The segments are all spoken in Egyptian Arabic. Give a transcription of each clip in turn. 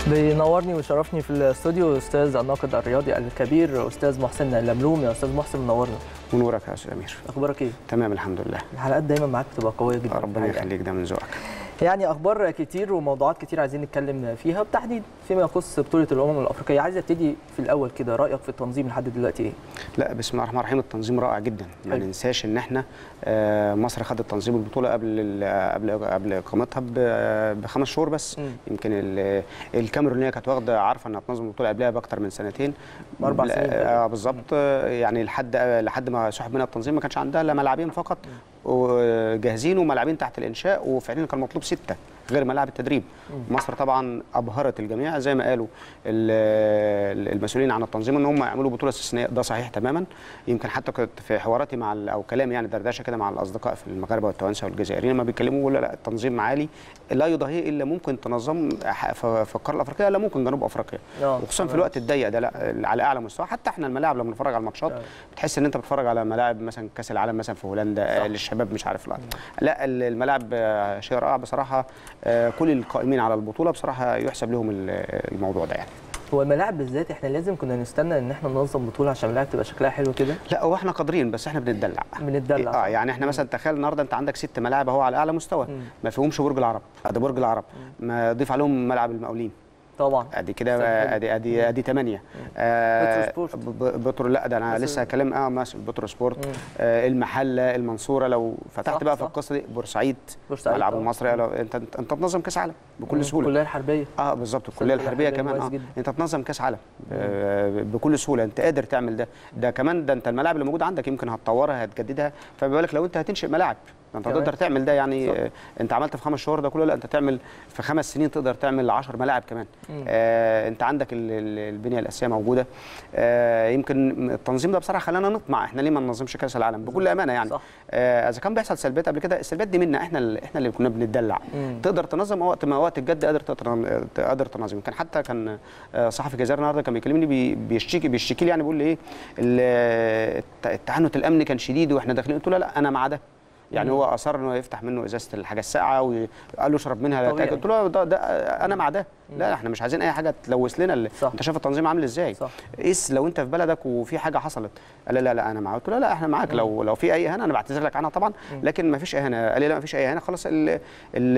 بينورني ويشرفني في الاستوديو استاذ الناقد الرياضي الكبير استاذ محسن اللملوم يا استاذ محسن منورنا ونورك يا استاذ امير اخبارك ايه تمام الحمد لله الحلقات دايما معاك بتبقى قويه جدا ربنا الحقيقة. يخليك ده من ذوقك يعني اخبار كتير وموضوعات كتير عايزين نتكلم فيها بالتحديد فيما يخص بطوله الامم الافريقيه عايز ابتدي في الاول كده رايك في التنظيم لحد دلوقتي ايه لا بسم الله الرحمن الرحيم التنظيم رائع جدا ما حلو. ننساش ان احنا آه، مصر خدت تنظيم البطوله قبل ال- قبل قبل اقامتها ب- بخمس شهور بس مم. يمكن ال- الكاميرونيه كانت واخده عارفه انها تنظم البطوله قبلها باكتر من سنتين بأربع لا- سنين تقريباً. اه بالظبط آه، يعني لحد لحد ما سحب منها التنظيم ما كانش عندها الا ملعبين فقط وجاهزين وملعبين تحت الانشاء وفعليا كان مطلوب سته غير ملاعب التدريب مصر طبعا ابهرت الجميع زي ما قالوا ال- المسؤولين عن التنظيم ان هم يعملوا بطوله استثنائيه ده صحيح تماما يمكن حتى كنت في حواراتي مع ال- او كلام يعني دردشه كده مع الاصدقاء في المغاربه والتوانسه والجزائريين لما بيتكلموا بيقولوا لا التنظيم عالي لا يضاهيه الا ممكن تنظم ح- في في القاره الافريقيه لا ممكن جنوب افريقيا آه، وخصوصا في تمام. الوقت الضيق ده لا على اعلى مستوى حتى احنا الملاعب لما نتفرج على الماتشات آه. بتحس ان انت بتتفرج على ملاعب مثلا كاس العالم مثلا في هولندا صح. آه، للشباب مش عارف لا لا ال- الملاعب آه، شيء رائع بصراحه آه، كل القائمين على البطوله بصراحه يحسب لهم ال- الموضوع ده يعني هو الملاعب بالذات احنا لازم كنا نستنى ان احنا ننظم بطوله عشان الملاعب تبقى شكلها حلو كده لا هو احنا قادرين بس احنا بنتدلع بنتدلع اه صح؟ يعني احنا مثلا تخيل النهارده انت عندك ست ملاعب اهو على اعلى مستوى مم. ما فيهمش برج العرب ده برج العرب ما ضيف عليهم ملعب المقاولين طبعا ادي كده استاد حلو. ادي ادي ادي 8 بترو سبورت. بترو لا ده انا بس- لسه هكلم اه مثلا بترو سبورت مم. آه المحله المنصوره لو فتحت صح، بقى في صح. القصه دي بورسعيد بورسعيد ملعب طبعا. المصري لو انت انت انت تنظم كاس عالم بكل مم. سهوله الكليه الحربيه اه بالظبط الكليه الكلية الحربيه الحربية كمان كويس اه جدا. انت تنظم كاس عالم آه بكل سهوله انت قادر تعمل ده ده كمان ده انت الملاعب اللي موجوده عندك يمكن هتطورها هتجددها فما بالك لو انت هتنشئ ملاعب ده انت كمان. تقدر تعمل ده يعني صح. آه انت عملت في خمس شهور ده كله لا انت تعمل في خمس سنين تقدر تعمل 10 ملاعب كمان مم. آه انت عندك ال- ال- البنيه الاساسيه موجوده آه يمكن التنظيم ده بصراحه خلانا نطمع احنا ليه ما ننظمش كاس العالم بكل امانه يعني صح. آه اذا كان بيحصل سلبيات قبل كده السلبيات دي منا احنا اللي احنا اللي كنا بنتدلع مم. تقدر تنظم وقت ما وقت الجد قادر تتن- قادر تنظم كان حتى كان آه، صحفي جزائري النهارده كان بيكلمني بي- بيشتكي بيشتكي لي يعني بيقول لي ايه ال- الت- التعنت الامني كان شديد واحنا داخلين قلت له لا انا مع ده يعني مم. هو اصر انه يفتح منه ازازه الحاجه الساقعه وقال له اشرب منها طبيعي. قلت له ده, ده انا مع ده لا احنا مش عايزين اي حاجه تلوث لنا ال- صح. انت شايف التنظيم عامل ازاي صح. قيس لو انت في بلدك وفي حاجه حصلت قال لا لا, لا انا معاك قلت له لا احنا معاك لو لو في اي اهانه انا بعتذر لك عنها طبعا لكن ما فيش اهانه قال لي لا ما فيش اي اهانه خلاص ال ال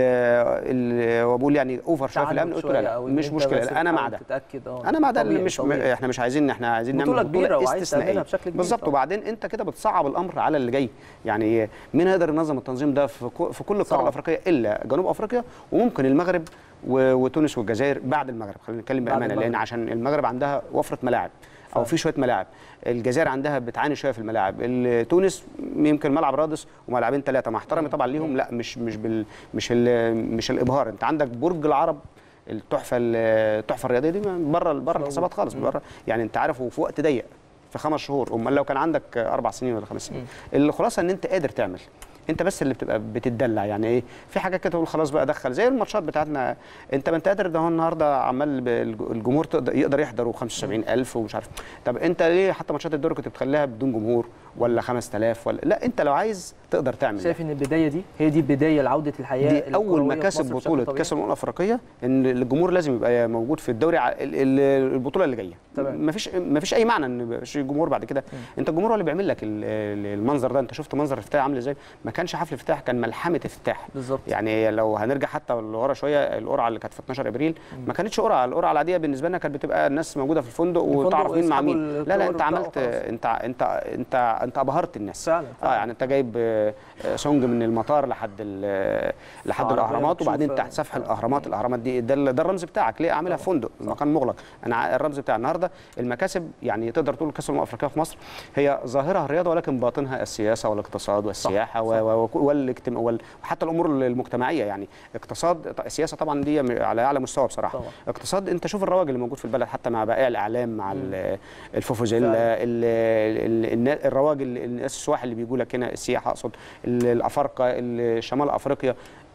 ال هو بيقول يعني اوفر شويه في الامن قلت له لا, لا مش مشكله لا انا مع ده تتاكد اه انا مع ده اللي طبيعي، مش طبيعي. احنا مش عايزين احنا عايزين بطولة نعمل كبيرة وعايز استثنائية. تعملها بشكل كبير بالظبط طبعا. وبعدين انت كده بتصعب الامر على اللي جاي يعني مين هيقدر ينظم التنظيم ده في كو- في كل القاره صعب. الافريقيه الا جنوب افريقيا وممكن المغرب و- وتونس والجزائر بعد المغرب خلينا نتكلم بعد بامانه لان المغرب. عشان المغرب عندها وفره ملاعب او فعلا. في شويه ملاعب الجزائر عندها بتعاني شويه في الملاعب ال- تونس يمكن ملعب رادس وملعبين ثلاثه مع احترامي طبعا ليهم لا مش مش بال مش ال مش الابهار انت عندك برج العرب التحفه التحفه الرياضيه دي بره بره الحسابات خالص بره يعني انت عارف وفي وقت ضيق في خمس شهور امال لو كان عندك اربع سنين ولا خمس سنين الخلاصه ان انت قادر تعمل انت بس اللي بتبقى بتدلع يعني ايه في حاجات كده تقول خلاص بقى دخل زي الماتشات بتاعتنا انت ما انت قادر ده هو النهارده عمال ب- الج- الجمهور تقدر يقدر يحضر 75000 ومش عارف طب انت ليه حتى ماتشات الدوري كنت بتخليها بدون جمهور ولا 5000 ولا لا انت لو عايز تقدر تعمل ده. شايف ان البدايه دي هي دي بدايه لعوده الحياه دي اول الكروية في مكاسب مصر بشكل بطوله طبيعي؟ كاس الامم الافريقيه ان الجمهور لازم يبقى موجود في الدوري ع- ال- ال- البطوله اللي جايه تمام. مفيش مفيش اي معنى ان يبقى في جمهور بعد كده انت الجمهور هو اللي بيعمل لك ال- ال- المنظر ده انت شفت منظر الافتتاح عامل ازاي ما كانش حفل افتتاح كان ملحمه افتتاح بالظبط يعني لو هنرجع حتى لورا شويه القرعه اللي كانت في 12 ابريل ما كانتش قرعه القرعه العاديه بالنسبه لنا كانت بتبقى الناس موجوده في الفندق الفندق وتعرف مين مع ويسحبوا مين لا لا الكور انت وبتاع عملت وخلاص. انت انت انت انت ابهرت الناس فعلا، اه فعلا. يعني انت جايب آه، آه، سونج من المطار لحد ال- لحد عربية الاهرامات بتشوف، وبعدين آه، تحت سفح الاهرامات الاهرامات دي ده, ال- ده الرمز بتاعك ليه اعملها في فندق المكان مغلق انا ع- الرمز بتاع النهارده المكاسب يعني تقدر تقول كاس الامم الافريقيه في مصر هي ظاهرها الرياضه ولكن باطنها السياسه والاقتصاد والسياحه و- و- والاجتماع وال- وحتى الامور المجتمعيه يعني اقتصاد السياسه طبعا دي م- على اعلى مستوى بصراحه طبعا. اقتصاد انت شوف الرواج اللي موجود في البلد حتى مع بائع الاعلام مع ال- الفوفوزيلا فعلا. ال- ال- النا- الرواج ال- الناس السواح اللي بيجوا لك هنا السياحه اقصد ال- الافارقه ال- شمال افريقيا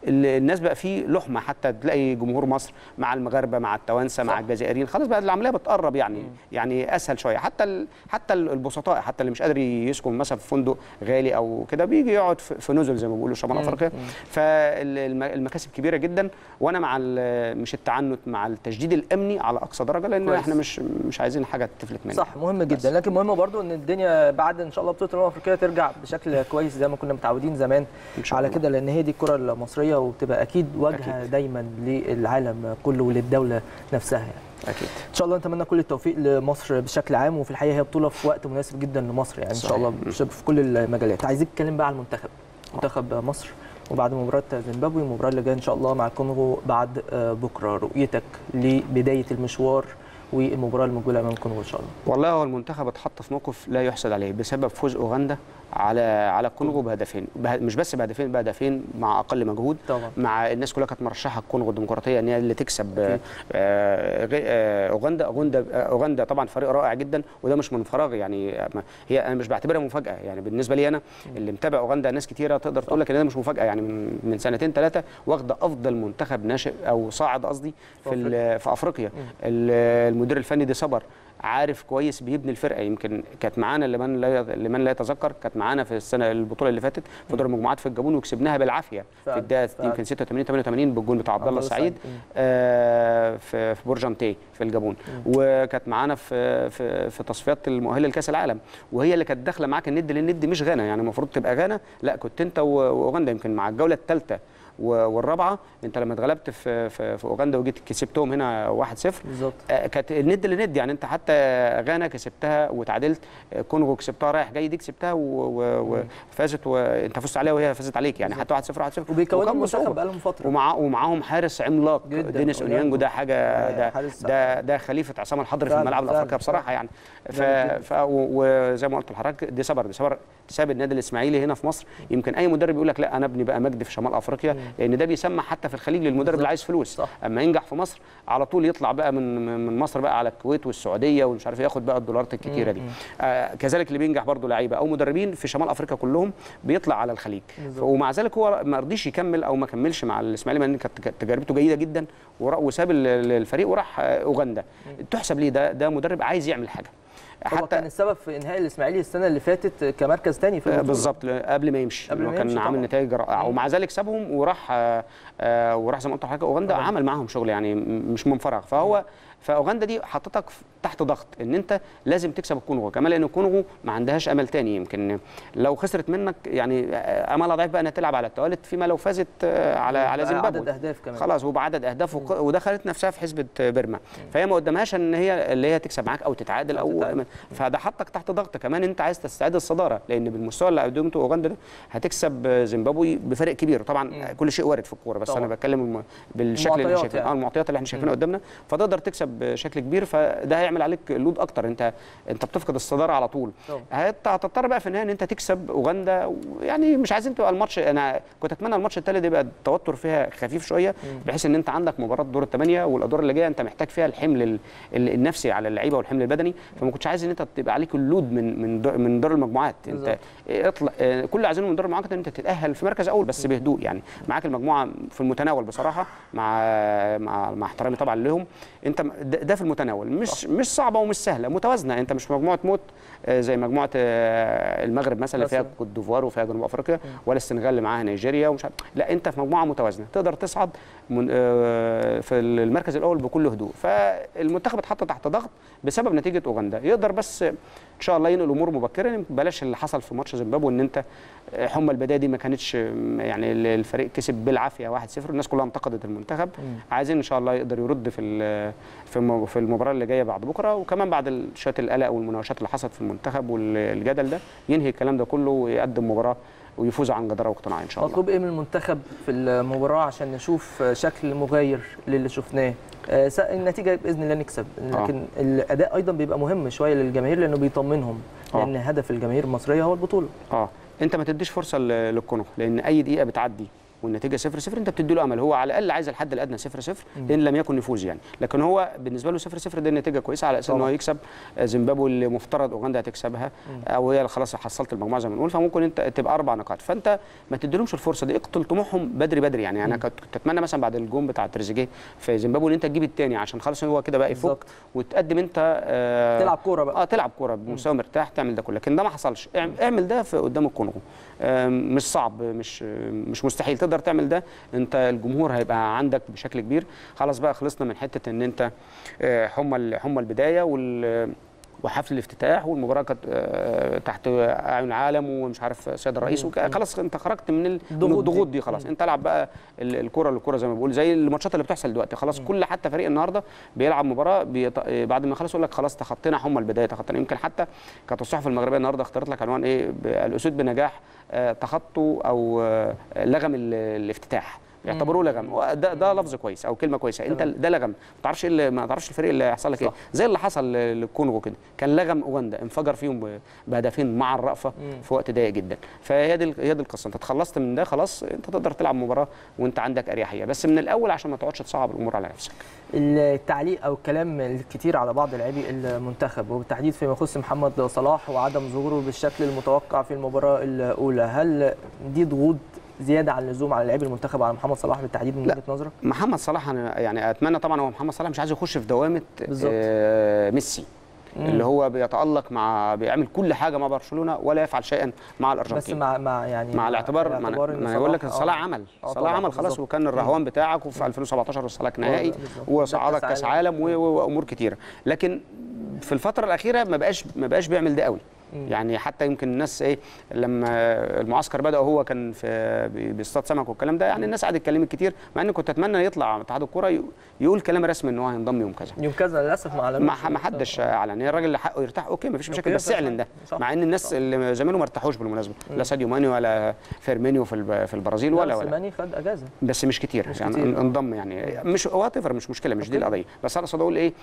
ال- الناس بقى فيه لحمه حتى تلاقي جمهور مصر مع المغاربه مع التوانسه مع صح. الجزائريين خلاص بقى العمليه بتقرب يعني يعني اسهل شويه حتى ال... حتى ال- البسطاء حتى اللي مش قادر يسكن مثلا في فندق غالي او كده بيجي يقعد في في نزل زي ما بيقولوا شمال افريقيا فالمكاسب كبيره جدا وانا مع ال- مش التعنت مع التشديد الامني على اقصى درجه لان كويس. احنا مش مش عايزين حاجه تفلت مننا صح مهم جدا لكن مهم برضو ان الدنيا بعد ان شاء الله بطوله الامم الافريقيه ترجع بشكل كويس زي ما كنا متعودين زمان إن شاء على الله. كده لان هي دي الكره المصريه وبتبقى اكيد واجهه أكيد. دايما للعالم كله وللدوله نفسها يعني. اكيد ان شاء الله نتمنى كل التوفيق لمصر بشكل عام وفي الحقيقه هي بطوله في وقت مناسب جدا لمصر يعني ان شاء صحيح. الله بش- في كل المجالات عايزين نتكلم بقى على المنتخب منتخب مصر وبعد مباراه زيمبابوي المباراه اللي جايه ان شاء الله مع الكونغو بعد آه، بكره رؤيتك لبدايه المشوار والمباراه المقبله امام الكونغو ان شاء الله والله هو المنتخب اتحط في موقف لا يحسد عليه بسبب فوز اوغندا على على الكونغو بهدفين به- مش بس بهدفين بهدفين مع اقل مجهود طبعا مع الناس كلها كانت مرشحه الكونغو الديمقراطيه ان هي اللي تكسب آه، أكيد. آه، غي- آه، اوغندا اوغندا آه، اوغندا طبعا فريق رائع جدا وده مش من فراغ يعني آه، ما- هي انا مش بعتبرها مفاجاه يعني بالنسبه لي انا اللي متابع اوغندا ناس كتيره تقدر تقول لك ان ده مش مفاجاه يعني من من سنتين ثلاثه واخده افضل منتخب ناشئ او صاعد قصدي في ال- في افريقيا ال- المدير الفني دي صبر عارف كويس بيبني الفرقه يمكن كانت معانا لمن لا لمن لا يتذكر كانت معانا في السنه البطوله اللي فاتت في دور المجموعات في الجابون وكسبناها بالعافيه في فعلا، الدقيقه فعلا. يمكن 86 88 بالجون بتاع عبد الله عبد الله السعيد السعيد. آه، في في بورجانتي في الجابون وكانت معانا في في في تصفيات المؤهله لكاس العالم وهي اللي كانت داخله معاك الند للند مش غانا يعني المفروض تبقى غانا لا كنت انت و- واوغندا يمكن مع الجوله الثالثه والرابعه انت لما اتغلبت في في, في اوغندا وجيت كسبتهم هنا 1-0 بالظبط آه، كانت الند لند يعني انت حتى غانا كسبتها وتعادلت آه، كونغو كسبتها رايح جاي دي كسبتها و- و- وفازت وانت فزت عليها وهي فازت عليك يعني حتى 1-0 1-0 وبيكونوا وكان منتخب بصعوبة. بقالهم فتره ومع ومعاهم حارس عملاق جداً. دينيس اونيانجو ده حاجه آه، ده حارس- ده ده خليفه عصام الحضري في فعلاً، الملعب فعلاً، الافريقيه بصراحه يعني ف جامد جداً. ف و- وزي ما قلت لحضرتك دي صبر دي صبر ساب النادي الاسماعيلي هنا في مصر يمكن اي مدرب يقول لك لا انا ابني بقى مجد في شمال افريقيا لان ده بيسمع حتى في الخليج للمدرب اللي عايز فلوس صح. اما ينجح في مصر على طول يطلع بقى من من مصر بقى على الكويت والسعوديه ومش عارف ياخد بقى الدولارات الكتيره دي آه كذلك اللي بينجح برضه لعيبه او مدربين في شمال افريقيا كلهم بيطلع على الخليج بالظبط. ومع ذلك هو ما رضيش يكمل او ما كملش مع الاسماعيلي لان كانت كانت تجربته جيده جدا ورا- وساب ال- ال- الفريق وراح آه، اوغندا تحسب ليه ده ده مدرب عايز يعمل حاجه هو كان السبب في انهاء الاسماعيلي السنه اللي فاتت كمركز ثاني في آه، البطولة. بالظبط قبل ما يمشي قبل هو ما كان يمشي عامل طبعاً. نتائج رائعه مم. ومع ذلك سابهم وراح آه، آه، وراح زي ما قلت لحضرتك اوغندا أوغندا. عمل معاهم شغل يعني م- مش من فراغ فهو فاوغندا دي حطتك في- تحت ضغط ان انت لازم تكسب الكونغو كمان لان الكونغو ما عندهاش امل تاني يمكن لو خسرت منك يعني آه، املها ضعيف بقى انها تلعب على التوالت فيما لو فازت آه، على على بقى زيمبابوي عدد اهداف كمان خلاص وبعدد اهداف وق- ودخلت نفسها في حسبه بيرما فهي ما قدامهاش ان هي اللي هي تكسب معاك او تتعادل أو او تتعادل. فده حطك تحت ضغط كمان انت عايز تستعيد الصداره لان بالمستوى اللي قدمته اوغندا ده هتكسب زيمبابوي بفرق كبير طبعا مم. كل شيء وارد في الكوره بس طبعاً. انا بتكلم الم- بالشكل اللي المعطيات شايفينه يعني. اه المعطيات اللي احنا شايفينها قدامنا فتقدر تكسب بشكل كبير فده هيعمل عليك لود اكتر انت انت بتفقد الصداره على طول طبعاً. هت- هتضطر بقى في النهايه ان انت تكسب اوغندا يعني مش عايزين تبقى الماتش انا كنت اتمنى الماتش الثالث يبقى التوتر فيها خفيف شويه بحيث ان انت عندك مباراه دور الثمانيه والادوار اللي جايه انت محتاج فيها الحمل ال- ال- النفسي على اللعيبه والحمل البدني فما كنتش عايز ان انت تبقى عليك اللود من من دور من دور المجموعات انت بالظبط. اطلع آه، كل اللي عايزينه من دور المجموعات ان انت تتاهل في مركز اول بس بهدوء يعني معاك المجموعه في المتناول بصراحه مع مع مع احترامي طبعا لهم انت م- ده ده في المتناول مش مش صعبه ومش سهله متوازنه انت مش مجموعه موت آه، زي مجموعه آه، المغرب مثلا اللي فيها مثلاً. كوت ديفوار وفيها جنوب افريقيا ولا السنغال اللي معاها نيجيريا ومش عارف لا انت في مجموعه متوازنه تقدر تصعد من آه، في المركز الاول بكل هدوء فالمنتخب اتحط تحت ضغط بسبب نتيجه اوغندا يقدر بس ان شاء الله ينقل الامور مبكرا بلاش اللي حصل في ماتش زيمبابوي ان انت آه، حمى البدايه دي ما كانتش آم، يعني الفريق كسب بالعافيه 1-0 الناس كلها انتقدت المنتخب مم. عايزين ان شاء الله يقدر يرد في ال- في الم- في المباراه اللي جايه بعد بكره وكمان بعد ال- شويه القلق والمناوشات اللي حصلت في المنتخب والجدل ده ينهي الكلام ده كله ويقدم مباراه ويفوز عن جداره واقتناع ان شاء الله مطلوب ايه من المنتخب في المباراه عشان نشوف شكل مغاير للي شفناه آه، س- النتيجه باذن الله نكسب لكن الاداء ايضا بيبقى مهم شويه للجماهير لانه بيطمنهم آه. لان هدف الجماهير المصريه هو البطوله اه انت ما تديش فرصه ل- للكونغو لان اي دقيقه بتعدي والنتيجه 0 0 انت بتدي له امل هو على الاقل عايز الحد الادنى 0 0 ان لم يكن يفوز يعني لكن هو بالنسبه له 0 0 دي النتيجه كويسه على اساس ان هو طبعاً. يكسب آه، زيمبابوي اللي مفترض اوغندا هتكسبها او هي خلاص حصلت المجموعه زي ما بنقول فممكن انت تبقى اربع نقاط فانت ما تديلهمش الفرصه دي اقتل طموحهم بدري بدري يعني انا كنت كنت اتمنى مثلا بعد الجون بتاع تريزيجيه في زيمبابوي ان انت تجيب الثاني عشان خلاص هو كده بقى يفك بالظبط. وتقدم انت آه تلعب كوره بقى اه تلعب كوره بمستوى مرتاح تعمل ده كله لكن ده ما حصلش اعم- اعمل ده في قدام الكونغو آم، مش صعب مش مش مستحيل تقدر تعمل ده انت الجمهور هيبقى عندك بشكل كبير خلاص بقى خلصنا من حته ان انت آه، حمى ال- حمى البدايه وال وحفل الافتتاح والمباراه كانت آه، تحت اعين العالم ومش عارف سيد الرئيس وك- خلاص انت خرجت من ال- من الضغوط دي. الضغوط دي خلاص انت العب بقى ال- الكره للكره زي ما بقول زي الماتشات اللي بتحصل دلوقتي خلاص كل حتى فريق النهارده بيلعب مباراه بيط... بعد ما يخلص يقول لك خلاص تخطينا حمى البدايه تخطينا يمكن حتى كانت الصحف المغربيه النهارده اختارت لك عنوان ايه ب- الاسود بنجاح آه، تخطوا او آه، لغم ال- الافتتاح يعتبروه لغم ده ده لفظ كويس او كلمه كويسه انت ده لغم ما تعرفش ايه اللي- ما تعرفش الفريق اللي هيحصل لك ايه صح. زي اللي حصل للكونغو كده كان لغم اوغندا انفجر فيهم ب- بهدفين مع الرأفه في وقت ضيق جدا فهي دي ال- هي دي القصه انت اتخلصت من ده خلاص انت تقدر تلعب مباراه وانت عندك اريحيه بس من الاول عشان ما تقعدش تصعب الامور على نفسك التعليق او الكلام الكتير على بعض لاعبي المنتخب وبالتحديد فيما يخص محمد صلاح وعدم ظهوره بالشكل المتوقع في المباراه الاولى هل دي ضغوط زياده عن اللزوم على لاعبي المنتخب على محمد صلاح بالتحديد من لا. وجهه نظرك محمد صلاح انا يعني اتمنى طبعا هو محمد صلاح مش عايز يخش في دوامه بالظبط. آه ميسي اللي هو بيتالق مع بيعمل كل حاجه مع برشلونه ولا يفعل شيئا مع بس الارجنتين مع مع يعني مع الاعتبار ما الاعتبار أنا- إن ما أنا بقول لك صلاح- صلاح آه. عمل آه صلاح طبعاً، عمل خلاص بالظبط. وكان الرهوان بتاعك وفي 2017 وصلك نهائي بالظبط. وصعدك كأس كاس عالم. عالم و- و- وامور كتيره لكن في الفتره الاخيره ما بقاش ما بقاش بيعمل ده قوي يعني حتى يمكن الناس ايه لما المعسكر بدا وهو كان في بي- بيصطاد سمك والكلام ده يعني الناس قعدت اتكلمت كتير مع ان كنت اتمنى يطلع اتحاد الكوره ي- يقول كلام رسمي ان هو هينضم يوم كذا يوم كذا للاسف ما اعلنوش ما ما حدش اعلن هي الراجل اللي حقه يرتاح اوكي ما فيش مشاكل أوكي، بس صح، اعلن ده صح. مع ان الناس اللي زمايله ما ارتاحوش بالمناسبه لا ساديو ماني ولا فيرمينيو في الب- في البرازيل ولا ولا سيماني خد اجازه بس مش كتير مش يعني كتير، آه. انضم يعني مش وات ايفر مش مشكله مش دي أوكي. القضيه بس انا اقصد اقول ايه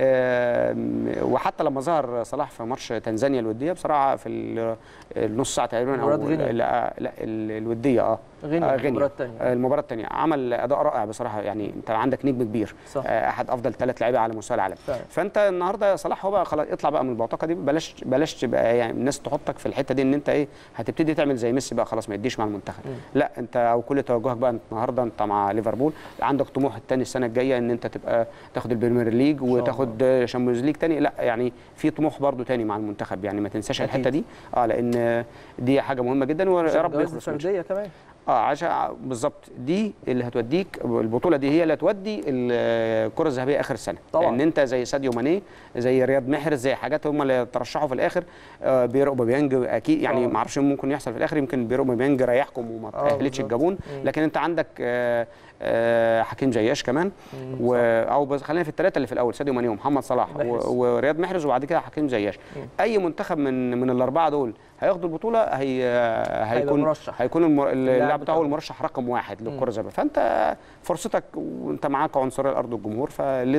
آم، وحتى لما ظهر صلاح في ماتش تنزانيا الوديه بصراحه في ال- النص ساعه تقريبا او مباراة غينيا. لا, لا ال- الوديه اه غينيا، آه، غينيا. المباراة التانية. آه، المباراه الثانيه عمل اداء رائع بصراحه يعني انت عندك نجم كبير صح. آه، احد افضل ثلاث لعيبه على مستوى العالم فعلا. فانت النهارده صلاح هو بقى خلاص اطلع بقى من البوتقه دي بلاش بلاش تبقى يعني الناس تحطك في الحته دي ان انت ايه هتبتدي تعمل زي ميسي بقى خلاص ما يديش مع المنتخب لا انت او كل توجهك بقى انت النهارده انت مع ليفربول عندك طموح الثاني السنه الجايه ان انت تبقى تاخد البريمير ليج وتاخد شامبيونز ليج تاني لا يعني في طموح برضو تاني مع المنتخب يعني ما تنساش أكيد. الحته دي اه لان دي حاجه مهمه جدا ويا رب الجوائز يخلص من الفرديه كمان اه عشان بالظبط دي اللي هتوديك البطوله دي هي اللي هتودي الكره الذهبيه اخر السنه طبعاً. لان انت زي ساديو ماني زي رياض محرز زي حاجات هم اللي ترشحوا في الاخر آه بيرو اوباميانج اكيد يعني طبعاً. ما اعرفش ممكن يحصل في الاخر يمكن بيرو اوباميانج ريحكم وما آه، تاهلتش بالظبط. الجابون مم. لكن انت عندك آه آه حكيم زياش كمان مم، و او بس خلينا في الثلاثه اللي في الاول ساديو ماني ومحمد صلاح محرز. و- ورياض محرز وبعد كده حكيم زياش اي منتخب من من الاربعه دول هياخدوا البطوله هي هيكون مرشح. هيكون المر... اللاعب اللاعب بتاعه بتاعه. المرشح رقم واحد للكره الذهبيه فانت فرصتك وانت معاك عنصريه الارض والجمهور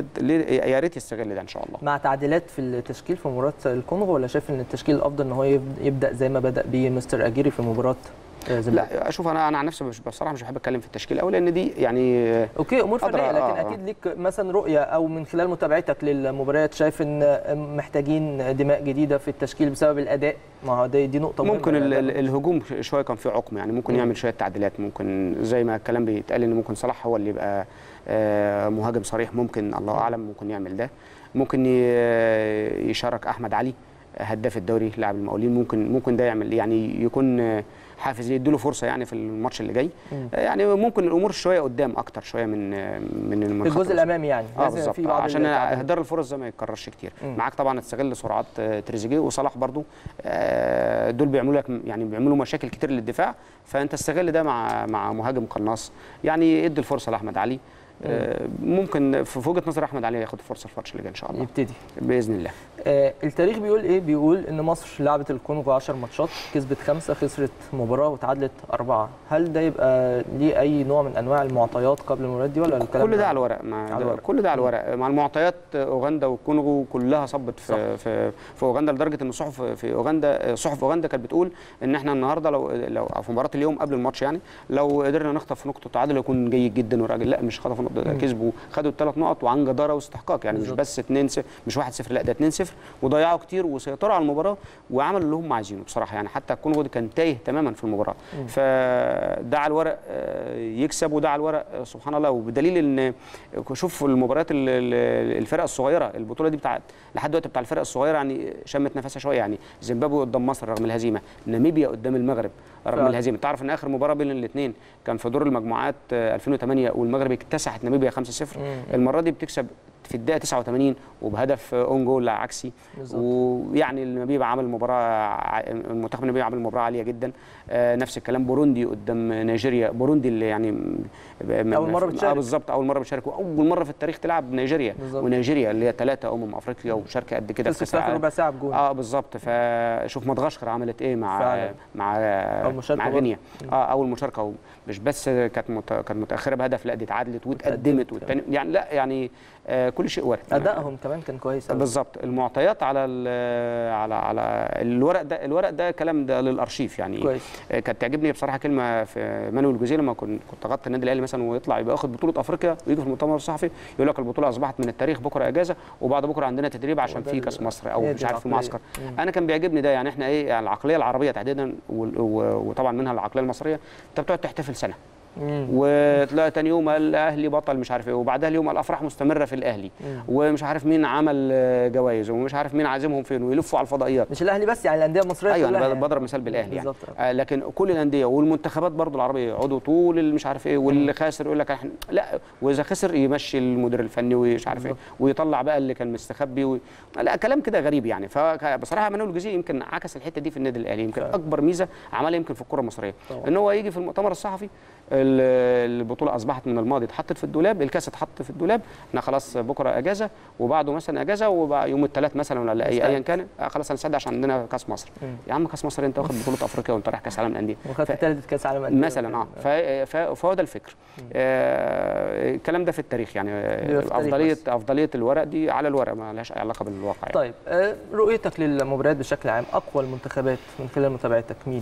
فيا ريت يستغل ده ان شاء الله مع تعديلات في التشكيل في مباراه الكونغو ولا شايف ان التشكيل الافضل ان هو يب- يبدا زي ما بدا بيه مستر اجيري في مباراه آه، زيمبابوي لا اشوف انا انا عن نفسي مش بصراحه مش بحب اتكلم في التشكيل قوي لان دي يعني اوكي امور أدرى- فنيه لكن آه، آه. اكيد ليك مثلا رؤيه او من خلال متابعتك للمباريات شايف ان محتاجين دماء جديده في التشكيل بسبب الاداء ما هو دي, دي نقطه ممكن ال- مهمه ال- الهجوم شويه كان فيه عقم يعني ممكن مم. يعمل شويه تعديلات ممكن زي ما الكلام بيتقال ان ممكن صلاح هو اللي يبقى آه، مهاجم صريح ممكن الله اعلم ممكن يعمل ده ممكن ي- يشارك احمد علي هداف الدوري لاعب المقاولين ممكن ممكن ده يعمل يعني يكون آه، حافز يديله فرصه يعني في الماتش اللي جاي مم. آه، يعني ممكن الامور شويه قدام اكتر شويه من آه، من في من خط الجزء الوسط. الامامي يعني اه لازم بالظبط في آه، بعض عشان التعديلات. اهدار الفرص ده ما يتكررش كتير مم. معاك طبعا تستغل سرعات آه، تريزيجيه وصلاح برضو آه، دول بيعملوا لك يعني بيعملوا مشاكل كتير للدفاع فانت استغل ده مع مع مهاجم قناص يعني ادي الفرصه لاحمد علي آه، ممكن في في وجهه نظر احمد علي ياخد فرصه الفتره اللي جايه ان شاء الله يبتدي باذن الله آه التاريخ بيقول ايه بيقول ان مصر لعبت الكونغو 10 ماتشات كسبت خمسة خسرت مباراة وتعادلت أربعة هل ده يبقى ليه أي نوع من أنواع المعطيات قبل المباريات دي ولا الكلام كل ده على الورق مع على الورق. كل ده على الورق مع المعطيات اوغندا والكونغو كلها صبت صح. في في, في اوغندا لدرجه ان صحف في اوغندا صحف اوغندا كانت بتقول ان احنا النهارده لو لو في مباراه اليوم قبل الماتش يعني لو قدرنا نخطف نقطه تعادل يكون جيد جدا والراجل لا مش خطفوا نقطه ده مم. كسبوا خدوا الثلاث نقط وعن جداره واستحقاق يعني بالظبط. مش بس 2 0 مش 1 0 لا ده 2 0 وضيعوا كتير وسيطروا على المباراه وعملوا اللي هم عايزينه بصراحه يعني حتى الكونغو دي كان تايه تماما في المباراه مم. فده على الورق آه، يكسب وده على الورق آه، سبحان الله وبدليل ان شوف المباريات ال- ال- الفرق الصغيره البطوله دي بتاعت لحد دلوقتي بتاع الفرق الصغيره يعني شمت نفسها شويه يعني زيمبابوي قدام مصر رغم الهزيمه ناميبيا قدام المغرب رغم فعلا. الهزيمه تعرف ان اخر مباراه بين الاثنين كان في دور المجموعات آه، 2008 والمغرب اكتسحت ناميبيا 5-0 مم. المره دي بتكسب في الدقيقه 89 وبهدف آه، اون جول عكسي بالظبط. ويعني الناميبيا عمل مباراه ع- المنتخب الناميبي عمل مباراه عاليه جدا آه، نفس الكلام بوروندي قدام نيجيريا بوروندي اللي يعني م- م- أول مرة اه بتشارك. بالظبط اول مره بتشارك واول مره في التاريخ تلعب نيجيريا بالظبط. ونيجيريا اللي هي ثلاثه امم افريقيا وشاركه قد كده كسبت كأس في آخر العالم. ربع ساعة بجون اه بالظبط فشوف مدغشقر عملت ايه مع فعلا. مع أول مشاركة مع برضه. غينيا اه اول مشاركه مش بس كانت مت... كانت متاخره بهدف لا دي اتعادلت واتقدمت والتاني يعني لا يعني آه كل شيء وارد أدائهم كمان كان كويس أوي. بالظبط المعطيات على ال- على على الورق ده الورق ده كلام ده للارشيف يعني كويس آه، كانت تعجبني بصراحه كلمه في مانويل جوزيه لما كنت كنت غطي النادي الاهلي مثلا ويطلع يبقى واخد بطوله افريقيا ويجي في المؤتمر الصحفي يقول لك البطوله اصبحت من التاريخ بكره اجازه وبعد بكره عندنا تدريب عشان وده في ال- كاس مصر او هي مش دي عارف في العقلية. معسكر مم. انا كان بيعجبني ده يعني احنا ايه يعني العقليه العربيه تحديدا وال- و- وطبعا منها العقليه المصريه انت بتقعد تحتفل سنه مم. وتلاقي تاني يوم الاهلي بطل مش عارف ايه وبعدها اليوم الافراح مستمره في الاهلي مم. ومش عارف مين عمل آه، جوائز ومش عارف مين عازمهم فين ويلفوا على الفضائيات مش الأهلي بس يعني الأندية المصرية ايوه كلها انا يعني. بضرب مثال بالاهلي يعني بالظبط آه لكن كل الانديه والمنتخبات برضو العربيه يقعدوا طول اللي مش عارف ايه واللي خاسر يقول لك احنا لا واذا خسر يمشي المدير الفني ومش عارف ايه بالظبط. ويطلع بقى اللي كان مستخبي و... لا كلام كده غريب يعني فبصراحه مانويل الجزيري يمكن عكس الحته دي في النادي الاهلي يمكن فعلا. اكبر ميزه عملها يمكن في الكره المصريه طبعا. ان هو يجي في المؤتمر الصحفي ال- البطوله اصبحت من الماضي اتحطت في الدولاب الكاس اتحط في الدولاب احنا خلاص بكره اجازه وبعده مثلا اجازه وبقى يوم الثلاث مثلا ولا أي- نستعد. ايا كان آه خلاص هنستعد عشان عندنا كاس مصر مم. يا عم كاس مصر انت واخد بطوله افريقيا وانت رايح كاس عالم الانديه وخدت ف- ثالث كأس عالم أندية. مثلا اه ف- ف- فهو ده الفكر آه الكلام ده في التاريخ يعني آه، بيبقى في التاريخ افضليه بس. افضليه الورق دي على الورق ما لهاش اي علاقه بالواقع يعني. طيب آه، رؤيتك للمباريات بشكل عام أقوى المنتخبات من خلال متابعتك مين؟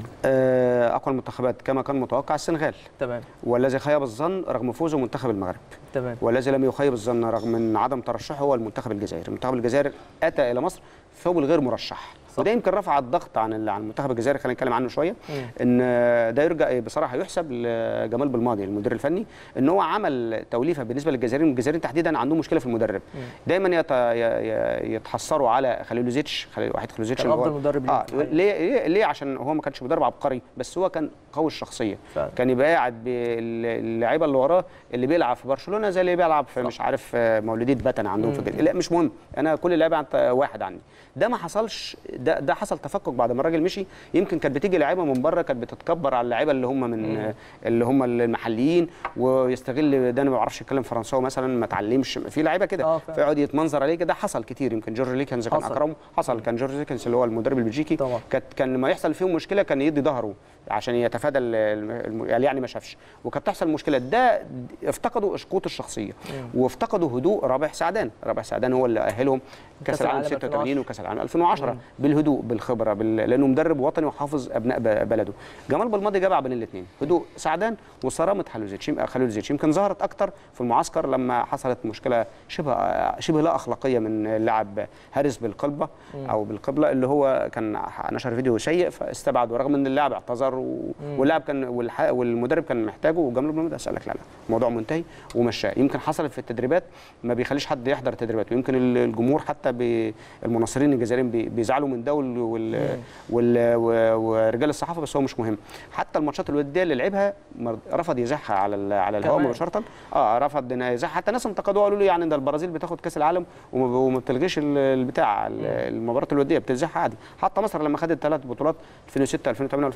آه اقوى المنتخبات كما كان متوقع السنغال تمام والذي خيب الظن رغم فوزه منتخب المغرب تمام والذي لم يخيب الظن رغم من عدم ترشحه هو المنتخب الجزائري المنتخب الجزائري اتى الى مصر فهو الغير مرشح صح. وده يمكن رفع الضغط عن ال- عن المنتخب الجزائري خلينا نتكلم عنه شويه مم. ان ده يرجع بصراحه يحسب لجمال بالماضي المدير الفني ان هو عمل توليفه بالنسبه للجزائريين الجزائريين تحديدا عندهم مشكله في المدرب مم. دايما يت... ي- ي- يتحسروا على خليلوزيتش خليل وحيد خليلوزيتش كان اللي هو- أفضل مدرب اه ليه. ليه ليه ليه عشان هو ما كانش مدرب عبقري بس هو كان قوي الشخصيه فعلا. كان يبقى قاعد باللعيبه اللي وراه اللي بيلعب في برشلونه زي اللي بيلعب في مش عارف آه، مولوديه بتن عندهم في الجزائر. لا مش مهم انا كل اللعيبه عند واحد عندي ده ما حصلش ده ده حصل تفكك بعد ما الراجل مشي يمكن كانت بتيجي لعيبه من بره كانت بتتكبر على اللعيبه اللي هم من آه، اللي هم المحليين ويستغل ده انا ما بعرفش اتكلم فرنساوي مثلا ما اتعلمش في لعيبه كده آه، فعلا. فيقعد يتمنظر عليه كده حصل كتير يمكن جورج ليكنز كان حصل. اكرمه حصل كان جورج ليكنز اللي هو المدرب البلجيكي طبعا. كانت كان لما يحصل فيهم مشكله كان يدي ظهره عشان يتفادى ال- الم- يعني يعني ما شافش وكانت تحصل مشكله ده افتقدوا قوه الشخصيه وافتقدوا هدوء رابح سعدان رابح سعدان هو اللي اهلهم كاس كأس العالم العالم 86 2010. وكاس العالم 2010 بالهدوء بالخبره بال... لانه مدرب وطني وحافظ ابناء ب- بلده جمال بالماضي جمع بين الاثنين هدوء سعدان وصرامه خلوزيتش يم- خلوزيتش يمكن ظهرت اكتر في المعسكر لما حصلت مشكله شبه شبه لا اخلاقيه من اللاعب هارس بالقلبه او بالقبله اللي هو كان نشر فيديو سيء فاستبعد ورغم ان اللاعب اعتذر و... واللاعب كان والح... والمدرب كان محتاجه وجمال بالماضي اسالك لا لا الموضوع منتهي ومشاه يمكن حصلت في التدريبات ما بيخليش حد يحضر التدريبات ويمكن ال- الجمهور حتى بي... المناصرين الجزائريين بي... بيزعلوا من ده وال... وال... وال... و- ورجال الصحافه بس هو مش مهم حتى الماتشات الوديه اللي لعبها مر- رفض يزحها على ال... على الهواء كمان. مباشره اه رفض انه يزحها حتى ناس انتقدوه قالوا له يعني ده البرازيل بتاخد كاس العالم وما وما بتلغيش ال- البتاع ال- المباراه الوديه بتزحها عادي حتى مصر لما خدت ثلاث بطولات 2006 2008 2010 كانت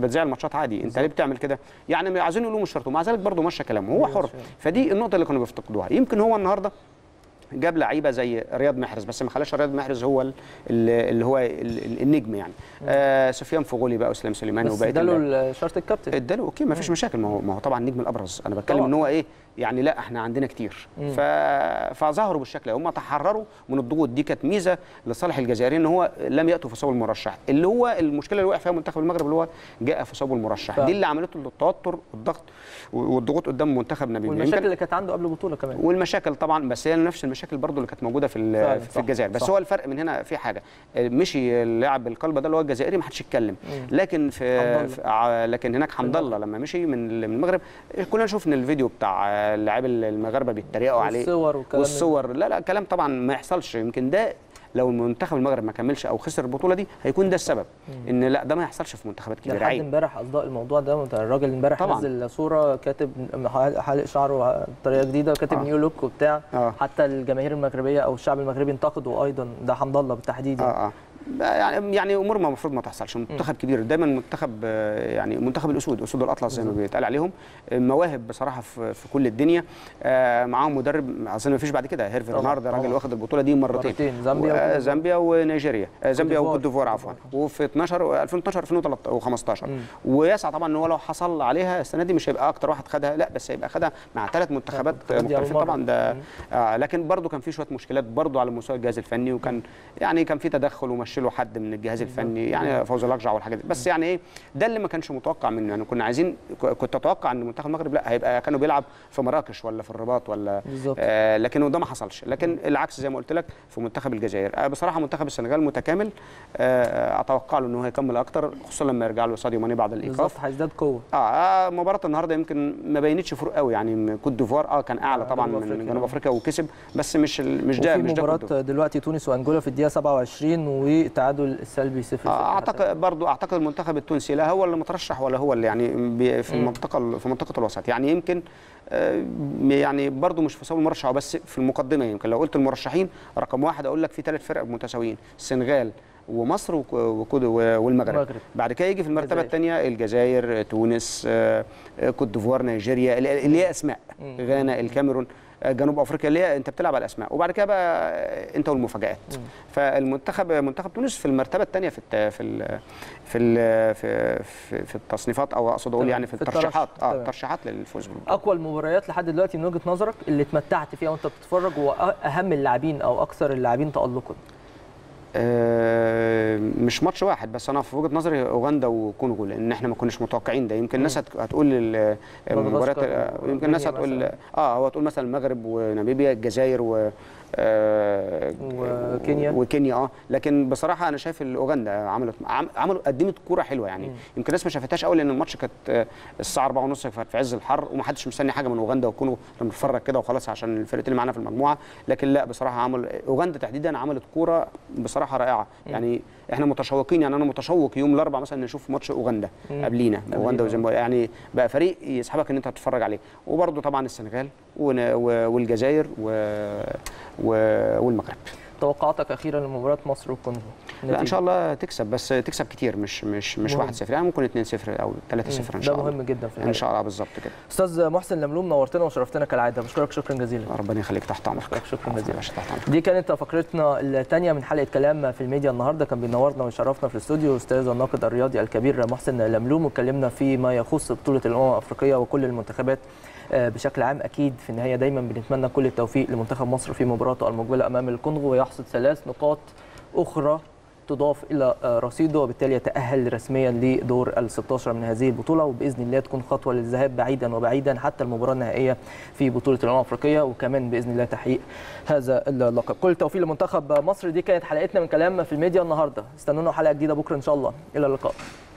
بتذيع الماتشات عادي انت ليه بتعمل كده يعني عايزين يقولوا مش شرط ومع ذلك برضه مشى كلامه هو حر ماشي. فدي النقطه اللي كانوا بيفتقدوها يمكن هو النهارده جاب لعيبه زي رياض محرز بس ما خلاش رياض محرز هو ال- ال- اللي هو ال- ال- النجم يعني آه سفيان فغولي بقى واسلام سليماني بس وبقيه اداله اللعيبة. شرط الكابتن اداله اوكي ما فيش مشاكل ما هو ما هو طبعا النجم الابرز انا بتكلم طبعاً. ان هو ايه يعني لا احنا عندنا كتير مم. ف... فظهروا بالشكل ده هم تحرروا من الضغوط دي كانت ميزه لصالح الجزائريين ان هو لم ياتوا في صوب المرشح اللي هو المشكله اللي وقع فيها منتخب المغرب اللي هو جاء في صوب المرشح فعلا. دي اللي عملته التوتر والضغط والضغوط قدام منتخب نبيل والمشاكل اللي كانت عنده قبل البطوله كمان والمشاكل طبعا بس هي نفس المشاكل برضو اللي كانت موجوده في فعلا، ال- في صح، الجزائر بس صح. هو الفرق من هنا في حاجه مشي اللاعب القلب ده اللي هو الجزائري ما حدش يتكلم مم. لكن في, حمد الله. في ع- لكن هناك حمد الله لما مشي من من المغرب كلنا شفنا الفيديو بتاع اللاعب المغاربه بيتريقوا عليه والصور والكلام والصور لا لا كلام طبعا ما يحصلش يمكن ده لو المنتخب المغرب ما كملش او خسر البطوله دي هيكون ده السبب ان لا ده ما يحصلش في منتخبات ده كبيره لحد عيب امبارح اصداء الموضوع ده الراجل امبارح طبعاً. نزل صوره كاتب حالق شعره بطريقه جديده وكاتب آه. نيو لوك وبتاع آه. حتى الجماهير المغربيه او الشعب المغربي انتقدوا ايضا ده حمد الله بالتحديد يعني. اه اه يعني يعني امور ما المفروض ما تحصلش منتخب كبير دايما منتخب آه، يعني منتخب الاسود اسود الاطلس زي ما بيتقال عليهم آه، مواهب بصراحه في, في كل الدنيا آه، معاهم مدرب اظن ما فيش بعد كده هيرفي طبعاً، رونالد راجل طبعاً. واخد البطوله دي مرتين مرتين، زامبيا و- وكوت ديفوار. زامبيا ونيجيريا آه، زامبيا ديفوار. وكوت ديفوار عفوا وفي 12 2012 2015 مم. ويسعى طبعا ان هو لو حصل عليها السنه دي مش هيبقى اكتر واحد خدها لا بس هيبقى خدها مع ثلاث منتخبات منتخبات دي أول مختلفين مرة. طبعا ده مم. آه لكن برضه كان في شويه مشكلات برضه على مستوى الجهاز الفني وكان يعني كان في تدخل ومشي له حد من الجهاز الفني يعني فوز الاقجع والحاجات دي بس يعني ايه ده اللي ما كانش متوقع منه يعني كنا عايزين ك- كنت اتوقع ان منتخب المغرب لا هيبقى كانوا بيلعب في مراكش ولا في الرباط ولا بالظبط. آه لكن ده ما حصلش لكن العكس زي ما قلت لك في منتخب الجزائر آه بصراحه منتخب السنغال متكامل آه اتوقع له ان هو هيكمل اكتر خصوصا لما يرجع له ساديو ماني بعد الايقاف بالظبط هيزداد قوه اه آه، مباراه النهارده يمكن ما بينتش فروق قوي يعني كوت ديفوار اه كان اعلى آه، طبعا جنوب من أفريقيا. جنوب افريقيا وكسب بس مش ال- مش ده وفي مش ده كوت مباراه ديفوار. دلوقتي تونس وانجولا في الدقيقه 27 وتعادل السلبي 0 آه، اعتقد برضو اعتقد المنتخب التونسي لا هو اللي مترشح ولا هو اللي يعني بي- في مم. المنطقه في منطقه الوسط يعني يمكن آه، يعني برضو مش في صوب المرشح بس في المقدمه يمكن لو قلت المرشحين رقم واحد اقول لك في ثلاث فرق متساويين السنغال ومصر وك- وكود- والمغرب المغرب. بعد كده يجي في المرتبه الجزائر. الثانيه الجزائر تونس آه، آه، كوت ديفوار نيجيريا اللي اللي هي اسماء مم. غانا الكاميرون آه، جنوب افريقيا اللي هي انت بتلعب على الاسماء وبعد كده بقى آه، انت والمفاجات فالمنتخب منتخب تونس في المرتبه الثانيه في الت- في ال في ال في, في, في التصنيفات او اقصد اقول تمام. يعني في في الترشح. الترشيحات اه تمام. الترشيحات للفوز بالبطوله اقوى المباريات لحد دلوقتي من وجهه نظرك اللي اتمتعت فيها وانت بتتفرج واهم اللاعبين او اكثر اللاعبين تالقا آه، مش ماتش واحد بس انا في وجهه نظري اوغندا وكونغو لان احنا ما كناش متوقعين ده يمكن الناس هت- هتقول ال- المباريات مدغشقر يمكن الناس وغينيا هتقول مثلاً. اه هو هتقول مثلا المغرب وناميبيا الجزائر و آه، وكينيا. وكينيا اه لكن بصراحه انا شايف ال- اوغندا عملت عم- عملوا قدمت كوره حلوه يعني مم. يمكن الناس ما شافتهاش قوي لان الماتش كانت آه، الساعه 4:30 في عز الحر ومحدش مستني حاجه من اوغندا وكونغو لما نتفرج كده وخلاص عشان الفرقتين اللي معانا في المجموعه لكن لا بصراحه عمل اوغندا تحديدا عملت كوره بصراحه رائعه يعني احنا متشوقين يعني انا متشوق يوم الاربعاء مثلا نشوف ماتش اوغندا مم. قبلينا قبلينا. اوغندا وزيمبابوي يعني بقى فريق يسحبك ان انت تتفرج عليه وبرده طبعا السنغال ون- و- والجزائر و- و- والمغرب توقعاتك اخيرا لمباراه مصر والكونغو لا ان شاء الله تكسب بس تكسب كتير مش مش مش مهم. 1-0 يعني ممكن 2-0 او 3-0 ان شاء ده الله مهم جدا في ان الحقيقه شاء الله بالظبط كده استاذ محسن لملوم نورتنا وشرفتنا كالعاده بشكرك شكرا جزيلا ربنا يخليك تحت امرك شكراً جزيلاً. باشا، تحت امرك دي كانت فقرتنا الثانيه من حلقه كلام في الميديا النهارده كان بينورنا ويشرفنا في الاستوديو استاذ الناقد الرياضي الكبير محسن لملوم واتكلمنا فيما يخص بطوله الامم الافريقيه وكل المنتخبات آه، بشكل عام اكيد في النهايه دايما بنتمنى كل التوفيق لمنتخب مصر في مباراته المقبله امام الكونغو ويحصد ثلاث نقاط اخرى تضاف الى آه، رصيده وبالتالي يتاهل رسميا لدور ال 16 من هذه البطوله وباذن الله تكون خطوه للذهاب بعيدا وبعيدا حتى المباراه النهائيه في بطوله الامم الافريقيه وكمان باذن الله تحقيق هذا اللقب كل التوفيق لمنتخب مصر دي كانت حلقتنا من كلام في الميديا النهارده استنونا حلقه جديده بكره ان شاء الله الى اللقاء